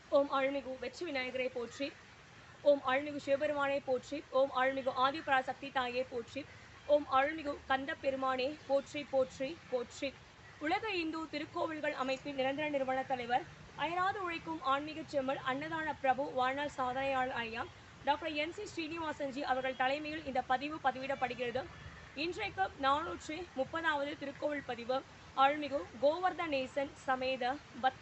ஓம் அருள்மிகு வெற்றி விநாயகரை போற்றி ஓம் அருள்மிகு சிவபெருமானை போற்றி ஓம் அருள்மிகு ஆதிபராசக்தி தாயை போற்றி ஓம் அருள்மிகு கந்த பெருமானே போற்றி போற்றி போற்றி உலக இந்து திருக்கோவில்கள் அமைப்பின் நிரந்தர நிறுவன தலைவர் அயராது உழைக்கும் ஆன்மீக செம்மல் அன்னதான பிரபு வாழ்நாள் சாதனையாளர் ஐயா டாக்டர் என் சி ஸ்ரீனிவாசன்ஜி அவர்கள் தலைமையில் இந்த பதிவு பதிவிடப்படுகிறது இன்றைக்கு நானூற்றி முப்பதாவது திருக்கோவில் பதிவு அருள்மிகு கோவர்தனேசன் சமேத பத்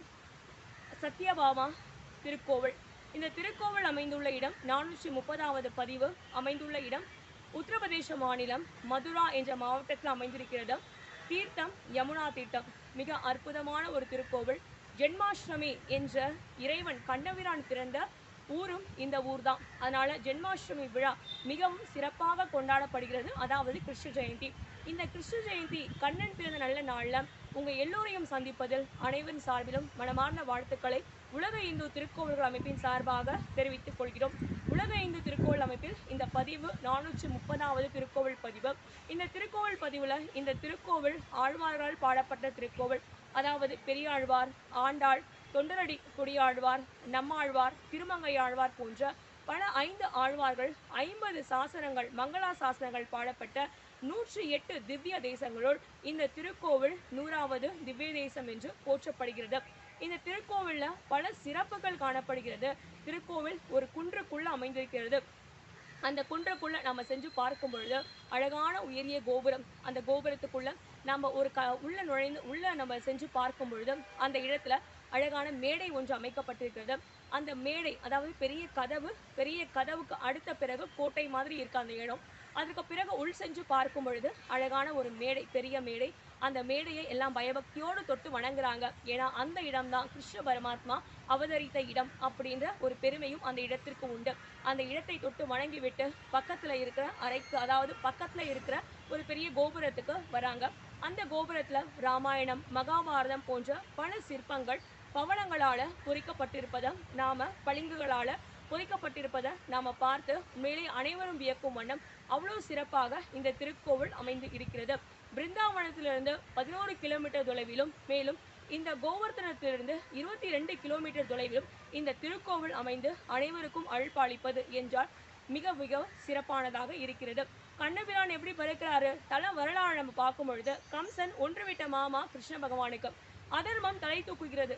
சத்யபாமா திருக்கோவில் இந்த திருக்கோவில் அமைந்துள்ள இடம் நானூற்றி முப்பதாவது பதிவு அமைந்துள்ள இடம் உத்தரப்பிரதேச மாநிலம் மதுரா என்ற மாவட்டத்தில் அமைந்திருக்கிறது தீர்த்தம் யமுனா தீர்த்தம் மிக அற்புதமான ஒரு திருக்கோவில் ஜென்மாஷ்டமி என்ற இறைவன் கண்ணபிரான் பிறந்த ஊரும் இந்த ஊர் தான் அதனால ஜென்மாஷ்டமி விழா மிகவும் சிறப்பாக கொண்டாடப்படுகிறது அதாவது கிருஷ்ண ஜெயந்தி இந்த கிருஷ்ண ஜெயந்தி கண்ணன் பிறந்த நல்ல நாள்ல உங்க எல்லோரையும் சந்திப்பதில் அனைவரின் சார்பிலும் மனமார்ந்த வாழ்த்துக்களை உலக இந்து திருக்கோவில்கள் அமைப்பின் சார்பாக தெரிவித்துக் கொள்கிறோம் உலக இந்து திருக்கோவில் அமைப்பில் இந்த பதிவு நானூற்றி முப்பதாவது திருக்கோவில் பதிவு இந்த திருக்கோவில் பதிவுல இந்த திருக்கோவில் ஆழ்வார்களால் பாடப்பட்ட திருக்கோவில் அதாவது பெரியாழ்வார் ஆண்டாள் தொண்டரடி கொடியாழ்வார் நம்மாழ்வார் திருமங்கையாழ்வார் போன்ற பல ஐந்து ஆழ்வார்கள் ஐம்பது சாசனங்கள் மங்களா சாசனங்கள் பாடப்பட்ட நூற்றி எட்டு திவ்ய தேசங்களுள் இந்த திருக்கோவில் நூறாவது திவ்ய தேசம் என்று போற்றப்படுகிறது இந்த திருக்கோவில்ல பல சிறப்புகள் காணப்படுகிறது திருக்கோவில் ஒரு குன்றுக்குள்ள அமைந்திருக்கிறது அந்த குன்றுக்குள்ள நம்ம செஞ்சு பார்க்கும் பொழுது அழகான உயரிய கோபுரம் அந்த கோபுரத்துக்குள்ள நம்ம ஒரு க உள்ள நுழைந்து உள்ள நம்ம செஞ்சு பார்க்கும் பொழுது அந்த இடத்துல அழகான மேடை ஒன்று அமைக்கப்பட்டிருக்கிறது அந்த மேடை அதாவது பெரிய கதவு பெரிய கதவுக்கு அடுத்த பிறகு கோட்டை மாதிரி இருக்கு அந்த இடம் அதுக்கு பிறகு உள் சென்று பார்க்கும் பொழுது அழகான ஒரு மேடை பெரிய மேடை அந்த மேடையை எல்லாம் பயபக்தியோடு தொட்டு வணங்குறாங்க ஏன்னா அந்த இடம்தான் கிருஷ்ண பரமாத்மா அவதரித்த இடம் அப்படின்ற ஒரு பெருமையும் அந்த இடத்திற்கு உண்டு அந்த இடத்தை தொட்டு வணங்கிவிட்டு பக்கத்துல இருக்கிற அறைக்கு அதாவது பக்கத்துல இருக்கிற ஒரு பெரிய கோபுரத்துக்கு வராங்க அந்த கோபுரத்துல ராமாயணம் மகாபாரதம் போன்ற பல சிற்பங்கள் பவளங்களால பொறிக்கப்பட்டிருப்பதை நாம பளிங்குகளால பொறிக்கப்பட்டிருப்பதை நாம பார்த்து உண்மையிலே அனைவரும் வியக்கும் வண்ணம் அவ்வளவு சிறப்பாக இந்த திருக்கோவில் அமைந்து இருக்கிறது பிருந்தாவனத்திலிருந்து பதினோரு கிலோமீட்டர் தொலைவிலும் மேலும் இந்த கோவர்த்தனத்திலிருந்து இருபத்தி ரெண்டு கிலோமீட்டர் தொலைவிலும் இந்த திருக்கோவில் அமைந்து அனைவருக்கும் அருள்பாலிப்பது என்றால் மிக மிக சிறப்பானதாக இருக்கிறது கண்ணபிரான் எப்படி பிறக்கிறாரு தல வரலாறு நம்ம பார்க்கும் பொழுது கம்சன் ஒன்றுவிட்ட மாமா கிருஷ்ண பகவானுக்கு அதர்மம் தலை தூக்குகிறது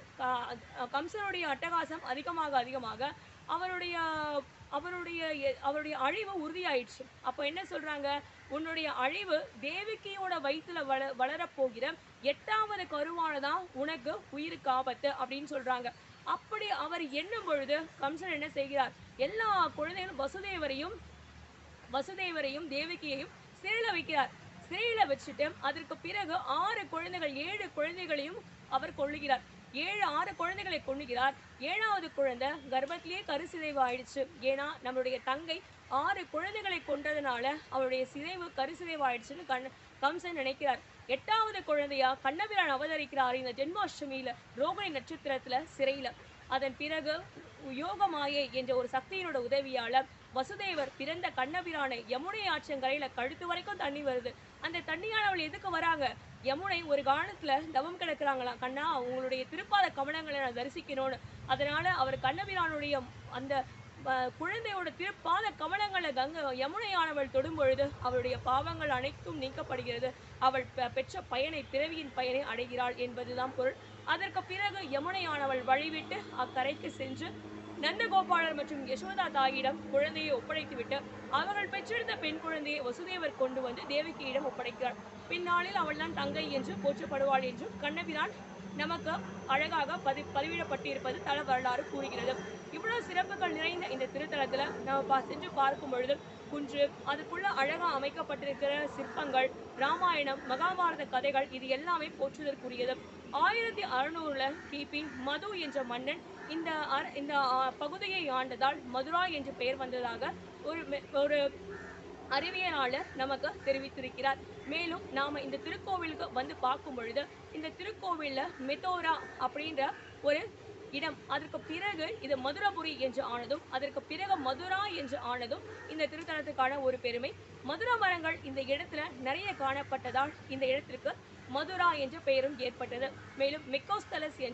க- கம்சனுடைய அட்டகாசம் அதிகமாக அதிகமாக அவருடைய அவருடைய எ- அவருடைய அழிவு உறுதியாயிடுச்சு அப்போ என்ன சொல்றாங்க உன்னுடைய அழிவு தேவிகையோட வயிற்றுல வள வளரப்போகிற எட்டாவது கருவானதான் உனக்கு உயிருக்கு ஆபத்து அப்படின்னு சொல்றாங்க அப்படி அவர் எண்ணும் பொழுது கம்சன் என்ன செய்கிறார் எல்லா குழந்தைகளும் வசுதேவரையும் வசுதேவரையும் தேவகியையும் சிறையில வைக்கிறார் சிறையில வச்சுட்டு அதற்கு பிறகு ஆறு குழந்தைகள் ஏழு குழந்தைகளையும் அவர் கொள்ளுகிறார் ஏழு ஆறு குழந்தைகளை கொள்ளுகிறார் ஏழாவது குழந்தை கர்ப்பத்திலேயே கருசிதைவு ஆயிடுச்சு ஏன்னா நம்மளுடைய தங்கை ஆறு குழந்தைகளை கொன்றதுனால அவருடைய சிதைவு கருசிதைவு ஆயிடுச்சுன்னு கண் கம்சன் நினைக்கிறார் எட்டாவது குழந்தையா கண்ணபிரான் அவதரிக்கிறார் இந்த ஜென்மாஷ்டமியில ரோகிணி நட்சத்திரத்துல சிறையில அதன் பிறகு யோகமாயை என்ற ஒரு சக்தியினோட உதவியால வசுதேவர் பிறந்த கண்ணபிரானை யமுனை ஆற்றங்கரையில கழுத்து வரைக்கும் தண்ணி வருது அந்த தண்ணியானவள் எதுக்கு வராங்க யமுனை ஒரு காலத்துல தவம் கிடக்குறாங்களாம் கண்ணா உங்களுடைய திருப்பாத கமலங்களை நான் தரிசிக்கணும்னு அதனால அவர் கண்ணபிரானுடைய அந்த அஹ், குழந்தையோட திருப்பாத கமலங்களை கங்க யமுனையானவள் தொடும் பொழுது அவளுடைய பாவங்கள் அனைத்தும் நீக்கப்படுகிறது அவள் பெ- பெற்ற பயனை பிறவியின் பயனை அடைகிறாள் என்பதுதான் பொருள் அதற்கு பிறகு யமுனையானவள் வழிவிட்டு அக்கரைக்கு சென்று நந்தகோபாலர் மற்றும் யசோதா தாயிடம் குழந்தையை ஒப்படைத்துவிட்டு அவர்கள் பெற்றெடுத்த பெண் குழந்தையை வசுதேவர் கொண்டு வந்து தேவகியிடம் ஒப்படைக்கிறார் பின்னாளில் அவள்தான் தங்கை என்று போற்றப்படுவாள் என்றும் கண்ணபிரான் நமக்கு அழகாக பதி பதிவிடப்பட்டிருப்பது தல வரலாறு கூறுகிறது இவ்வளவு சிறப்புகள் நிறைந்த இந்த திருத்தலத்துல நம்ம பா சென்று பார்க்கும் பொழுது குன்று அதுக்குள்ள அழகா அமைக்கப்பட்டிருக்கிற சிற்பங்கள் ராமாயணம் மகாபாரத கதைகள் இது எல்லாமே போற்றுதற்குரியது ஆயிரத்தி அறுநூறுல கிபி மது என்ற மன்னன் இந்த அர- இந்த ஆ, பகுதியை ஆண்டதால் மதுரா என்று பெயர் வந்ததாக ஒரு மெ- ஒரு அறிவியலாளர் நமக்கு தெரிவித்திருக்கிறார் மேலும் நாம இந்த திருக்கோவிலுக்கு வந்து பார்க்கும் பொழுது இந்த திருக்கோவில்ல மெத்தோரா அப்படின்ற ஒரு இடம் அதற்கு பிறகு இது மதுரபுரி என்று ஆனதும் அதற்கு பிறகு மதுரா என்று ஆனதும் இந்த திருத்தலத்துக்கான ஒரு பெருமை மதுரா மரங்கள் இந்த இடத்துல நிறைய காணப்பட்டதால் இந்த இடத்திற்கு மதுரா என்ற பெயரும் ஏற்பட்டது மேலும் மெக்கோஸ்தலஸ் என்ற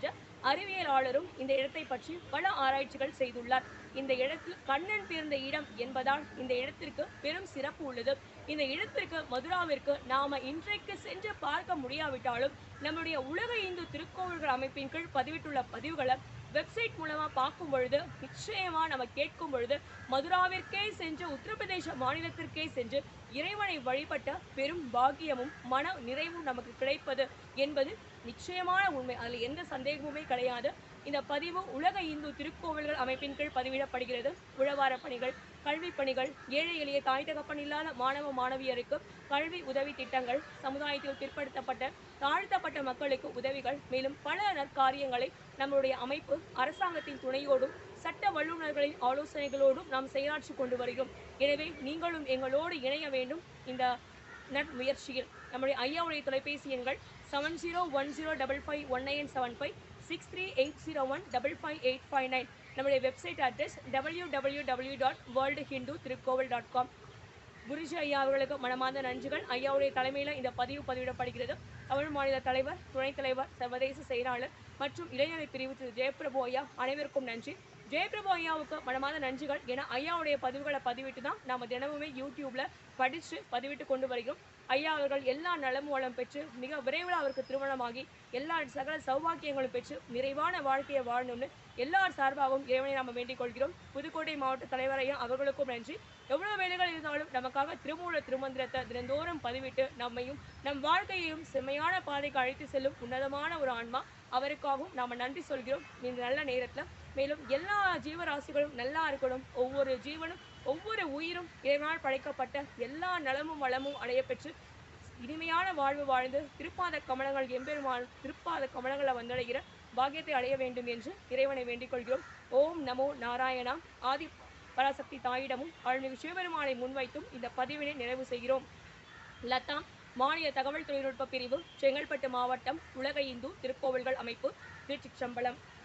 அறிவியலாளரும் இந்த இடத்தை பற்றி பல ஆராய்ச்சிகள் செய்துள்ளார் இந்த இடத்தில் கண்ணன் பிறந்த இடம் என்பதால் இந்த இடத்திற்கு பெரும் சிறப்பு உள்ளது இந்த இடத்திற்கு மதுராவிற்கு நாம இன்றைக்கு சென்று பார்க்க முடியாவிட்டாலும் நம்முடைய உலக இந்து திருக்கோவில்கள் அமைப்பின் கீழ் பதிவிட்டுள்ள பதிவுகளை வெப்சைட் மூலமா பார்க்கும் பொழுது நிச்சயமா நம்ம கேட்கும் பொழுது மதுராவிற்கே சென்று உத்தரப்பிரதேச மாநிலத்திற்கே சென்று இறைவனை வழிபட்ட பெரும் பாக்கியமும் மன நிறைவும் நமக்கு கிடைப்பது என்பது நிச்சயமான உண்மை அதில் எந்த சந்தேகமுமே கிடையாது இந்த பதிவு உலக இந்து திருக்கோவில்கள் அமைப்பின் கீழ் பதிவிடப்படுகிறது உழவார பணிகள் கல்வி பணிகள் ஏழை எளிய தாய் தகப்பன் இல்லாத மாணவ மாணவியருக்கு கல்வி உதவி திட்டங்கள் சமுதாயத்தில் பிற்படுத்தப்பட்ட தாழ்த்தப்பட்ட மக்களுக்கு உதவிகள் மேலும் பல நற்காரியங்களை நம்முடைய அமைப்பு அரசாங்கத்தின் துணையோடும் சட்ட வல்லுநர்களின் ஆலோசனைகளோடும் நாம் செயலாற்றி கொண்டு வருகிறோம் எனவே நீங்களும் எங்களோடு இணைய வேண்டும் இந்த நற்முயற்சியில் நம்முடைய ஐயாவுடைய தொலைபேசி எண்கள் seven zero one zero double five one nine seven five six three eight zero one double five eight five nine நம்முடைய website address W W W dot world Hindu திருக்கோவில் டாட் காம் குருஜி ஐயா அவர்களுக்கு மனமார்ந்த நன்றிகள் ஐயாவுடைய தலைமையில் இந்த பதிவு பதிவிடப்படுகிறது தமிழ் மாநில தலைவர் துணைத் தலைவர் சர்வதேச செயலாளர் மற்றும் இளைஞர் பிரிவு திரு ஜெயபிரபு ஐயா அனைவருக்கும் நன்றி ஜெயபிரபு ஐயாவுக்கு மனமார்ந்த நன்றிகள் ஏன்னா ஐயாவுடைய பதிவுகளை பதிவிட்டு தான் நாம தினமுமே யூடியூப்ல படித்து பதிவிட்டு கொண்டு வருகிறோம் ஐயா அவர்கள் எல்லா நலமும் வளம் பெற்று மிக விரைவில் அவருக்கு திருமணமாகி எல்லா சகல சௌபாக்கியங்களும் பெற்று நிறைவான வாழ்க்கையை வாழணும்னு எல்லார் சார்பாகவும் இறைவனை நாம் வேண்டிக் கொள்கிறோம் புதுக்கோட்டை மாவட்ட தலைவர் ஐயா அவர்களுக்கும் நன்றி எவ்வளவு வேலைகள் இருந்தாலும் நமக்காக திருமூல திருமந்திரத்தை தினந்தோறும் பதிவிட்டு நம்மையும் நம் வாழ்க்கையையும் செம்மையான பாதைக்கு அழைத்து செல்லும் உன்னதமான ஒரு ஆன்மா அவருக்காகவும் நாம் நன்றி சொல்கிறோம் இந்த நல்ல நேரத்தில் மேலும் எல்லா ஜீவராசிகளும் நல்லா இருக்கணும் ஒவ்வொரு ஜீவனும் ஒவ்வொரு உயிரும் இறைவனால் படைக்கப்பட்ட எல்லா நலமும் வளமும் அடைய பெற்று இனிமையான வாழ்வு வாழ்ந்து திருப்பாத கமலங்கள் எம்பெருமான் திருப்பாத கமலங்களை வந்தடைகிற பாக்கியத்தை அடைய வேண்டும் என்று இறைவனை வேண்டிக் கொள்கிறோம் ஓம் நமோ நாராயணா ஆதி பராசக்தி தாயிடமும் அருள்மிகு சிவபெருமானை முன்வைத்தும் இந்த பதிவினை நிறைவு செய்கிறோம் லதா மாநில தகவல் தொழில்நுட்ப பிரிவு செங்கல்பட்டு மாவட்டம் உலக இந்து திருக்கோவில்கள் அமைப்பு திருச்சிற்றம்பலம்